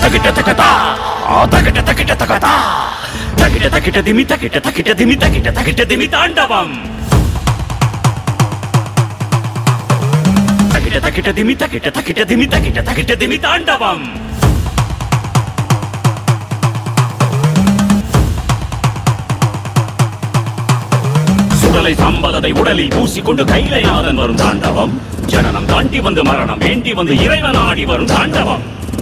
தகிட்ட தகதா ஆ தகிட்ட தகிட்ட தகதா தகிட்ட தகிட்ட திமி தகிட்ட தகிட்ட திமி தகிட்ட தகிட்ட திமி தாண்டவம் தகிட்ட தகிட்ட திமி தகிட்ட தகிட்ட திமி தகிட்ட தகிட்ட திமி தாண்டவம் சுடலை சம்பதத்தை உடலில் பூசிக்கொண்டு கைலைநாதன் வரும் தாண்டவம் ஜனனம் தாண்டி வந்து மரணம் வேண்டி வந்து இறைவன் ஆடி வரும் தாண்டவம்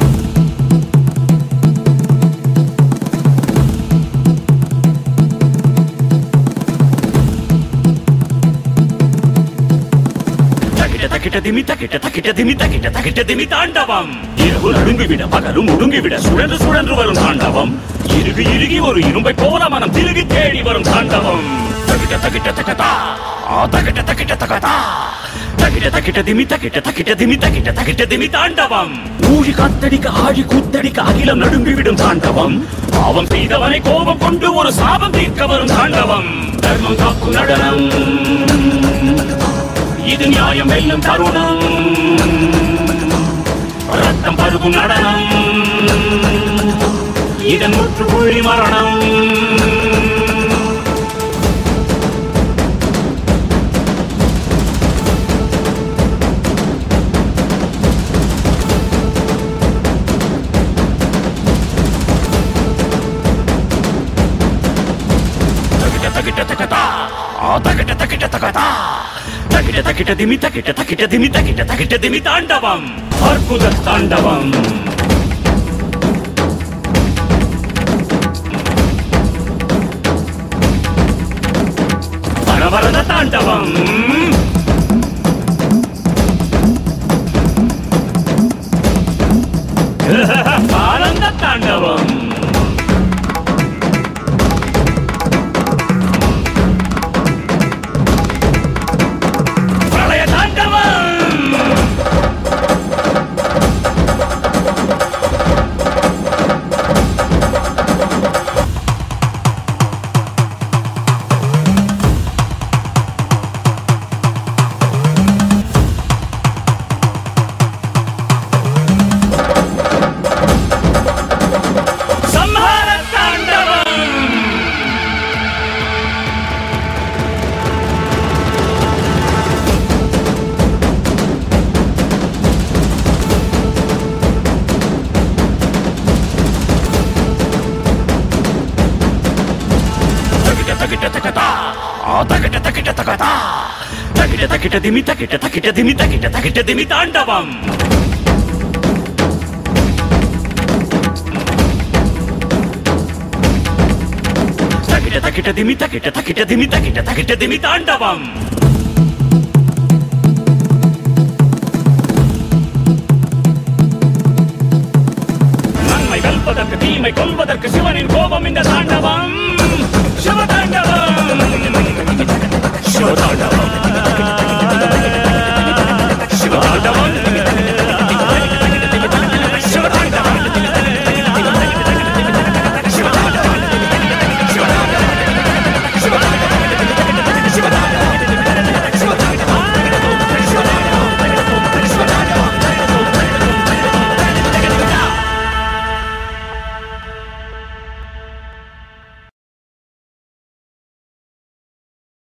தகிட்ட தகிட்ட திமி தகிட்ட தகிட்ட திமி தகிட்ட தகிட்ட திமி தாண்டவம் இரவு நடுங்கிவிட பகலும் ஒடுங்கிவிட சுழன்று சுழன்று வரும் தாண்டவம் இறுகி இறுகி ஒரு இரும்பை போல மனம் திருகி தேடி வரும் தாண்டவம் தகிட்ட தகிட்ட தகதா ஆ தகிட்ட தகிட்ட தகதா தகிட்ட தகிட்ட திமி தகிட்ட தகிட்ட திமி தகிட்ட தகிட்ட திமி தாண்டவம் ஊழி காத்தடிக்க ஆழி கூத்தடிக்க அகிலம் நடுங்கிவிடும் தாண்டவம் பாவம் செய்தவனை கோபம் கொண்டு ஒரு சாபம் தீர்க்க வரும் தாண்டவம் தர்மம் காக்கும் நடனம் இது நியாயம் வெல்லும் தருணம் ரத்தம் பருகும் நடனம் இதன் முற்றுப்புள்ளி மரணம் தகிட்ட தகிட்ட தகதா ஆ தகிட்ட தகிட்ட தகதா தகிட்ட தகிட்ட திமி தகிட்ட தகிட்ட திமி தகிட்ட தகிட்ட திமி தாண்டவம் அற்புத தாண்டவம் பரவரத தாண்டவம் ஆனந்த தாண்டவம் பிரளய தாண்டவம் சம்ஹார தாண்டவம் தகிட்ட தகிட்ட தகதா ஆ தகிட்ட தகிட்ட தகதா தகிட்ட தகிட்ட திமி தகிட்ட தகிட்ட திமி தகிட்ட தகிட்ட திமி தாண்டவம் தகிட்ட தகிட்ட திமி தகிட்ட தகிட்ட திமி தகிட்ட தகிட்ட திமி தாண்டவம் நன்மை வெல்வதற்கு தீமை கொல்வதற்கு சிவனின் கோபம் இந்த தாண்டவம்